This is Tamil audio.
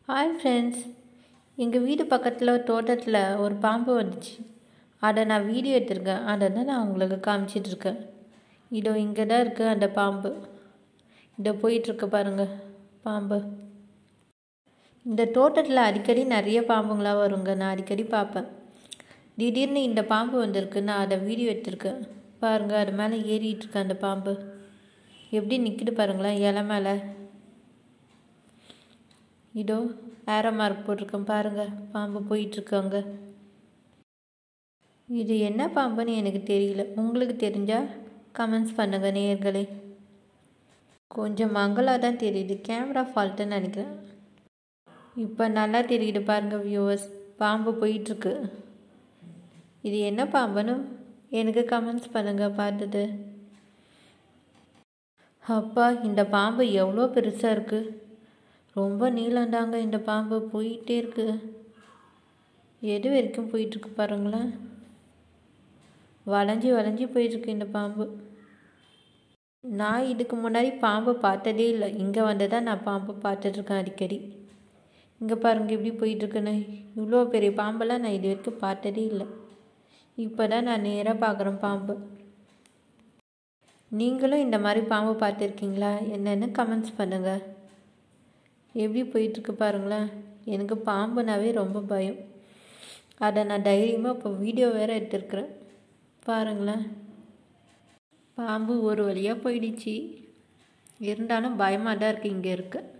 ஹாய் ஃப்ரெண்ட்ஸ் எங்கள் வீடு பக்கத்தில் தோட்டத்தில் ஒரு பாம்பு வந்துச்சு அதை நான் வீடியோ எடுத்திருக்கேன் அதை தான் நான் உங்களுக்கு காமிச்சிட்ருக்கேன் இதோ இங்கே தான் இருக்குது அந்த பாம்பு இதோ போயிட்டுருக்கு பாருங்கள் பாம்பு இந்த தோட்டத்தில் அடிக்கடி நிறைய பாம்புங்களாக வருங்க நான் அடிக்கடி பார்ப்பேன் திடீர்னு இந்த பாம்பு வந்திருக்கு நான் அதை வீடியோ எடுத்திருக்கேன் பாருங்கள் அது மேலே ஏறிட்டு இருக்கு அந்த பாம்பு எப்படி நிற்கிது பாருங்களேன் இலை மேலே இதோ ஏரோ மார்க் போட்டிருக்கேன் பாருங்கள் பாம்பு போயிட்டுருக்கு அங்கே இது என்ன பாம்புன்னு எனக்கு தெரியல உங்களுக்கு தெரிஞ்சால் கமெண்ட்ஸ் பண்ணுங்கள் நேயர்களே கொஞ்சம் மங்களாக தான் தெரியுது கேமரா ஃபால்ட்டுன்னு நினைக்கிறேன் இப்போ நல்லா தெரியுது பாருங்கள் வியூவர்ஸ் பாம்பு போயிட்டுருக்கு இது என்ன பாம்புன்னு எனக்கு கமெண்ட்ஸ் பண்ணுங்கள் பார்த்துட்டு அப்பா இந்த பாம்பு எவ்வளோ பெருசாக இருக்குது ரொம்ப நீளந்தாங்க இந்த பாம்பு போயிட்டே இருக்கு எது வரைக்கும் போயிட்டுருக்கு பாருங்களேன் வளைஞ்சி வளைஞ்சி போயிட்டுருக்கு இந்த பாம்பு நான் இதுக்கு முன்னாடி பாம்பு பார்த்ததே இல்லை இங்கே வந்து தான் நான் பாம்பு பார்த்துட்ருக்கேன் அடிக்கடி இங்கே பாருங்கள் எப்படி போயிட்டுருக்குன்னு இவ்வளோ பெரிய பாம்பெல்லாம் நான் இது வரைக்கும் பார்த்ததே இல்லை இப்போ தான் நான் நேராக பார்க்குறேன் பாம்பு நீங்களும் இந்த மாதிரி பாம்பு பார்த்துருக்கீங்களா என்னென்னு கமெண்ட்ஸ் பண்ணுங்கள் எப்படி போயிட்டுருக்கு பாருங்களேன் எனக்கு பாம்புனாவே ரொம்ப பயம் அதை நான் தைரியமாக இப்போ வீடியோ வேறு எடுத்துருக்குறேன் பாருங்களேன் பாம்பு ஒரு வழியாக போயிடுச்சு இருந்தாலும் பயமாக தான் இருக்குது இங்கே இருக்குது